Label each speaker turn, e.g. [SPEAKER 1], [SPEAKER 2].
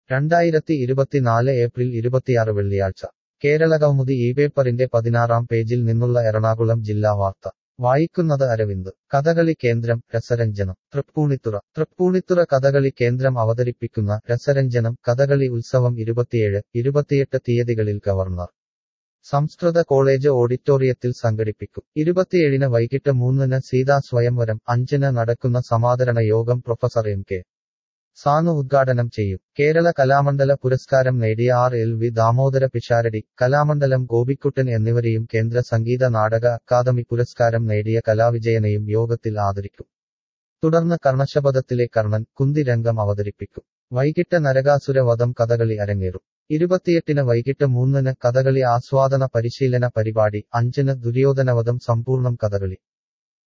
[SPEAKER 1] രണ്ടായിരത്തി ഇരുപത്തിനാല് ഏപ്രിൽ ഇരുപത്തിയാറ് വെള്ളിയാഴ്ച കേരള കൗമുദി ഈ പേപ്പറിന്റെ പതിനാറാം പേജിൽ നിന്നുള്ള എറണാകുളം ജില്ലാ വാർത്ത വായിക്കുന്നത് അരവിന്ദ് കഥകളി കേന്ദ്രം രസരഞ്ജനം തൃപ്പൂണിത്തുറ തൃപ്പൂണിത്തുറ കഥകളി കേന്ദ്രം അവതരിപ്പിക്കുന്ന രസരഞ്ജനം കഥകളി ഉത്സവം ഇരുപത്തിയേഴ് ഇരുപത്തിയെട്ട് തീയതികളിൽ ഗവർണർ സംസ്കൃത കോളേജ് ഓഡിറ്റോറിയത്തിൽ സംഘടിപ്പിക്കും ഇരുപത്തിയേഴിന് വൈകിട്ട് മൂന്നിന് സീതാ സ്വയംവരം അഞ്ചിന് നടക്കുന്ന സമാദരണ യോഗം പ്രൊഫസർ എം കെ സാനു ഉദ്ഘാടനം ചെയ്യും കേരള കലാമണ്ഡല പുരസ്കാരം നേടിയ R L V Damodara Pisharody Kalamandalam Gopikuttan എന്നിവരെയും കേന്ദ്ര സംഗീത നാടക അക്കാദമി പുരസ്കാരം നേടിയ കലാവിജയനെയും യോഗത്തിൽ ആദരിക്കും തുടർന്ന് കർണശപഥത്തിലെ കർണൻ കുന്തി രംഗം അവതരിപ്പിക്കും വൈകിട്ട് നരകാസുര വധം കഥകളി അരങ്ങേറും ഇരുപത്തിയെട്ടിന് വൈകിട്ട് മൂന്നിന് കഥകളി ആസ്വാദന പരിശീലന പരിപാടി അഞ്ചിന് ദുര്യോധനവധം സമ്പൂർണ്ണം കഥകളി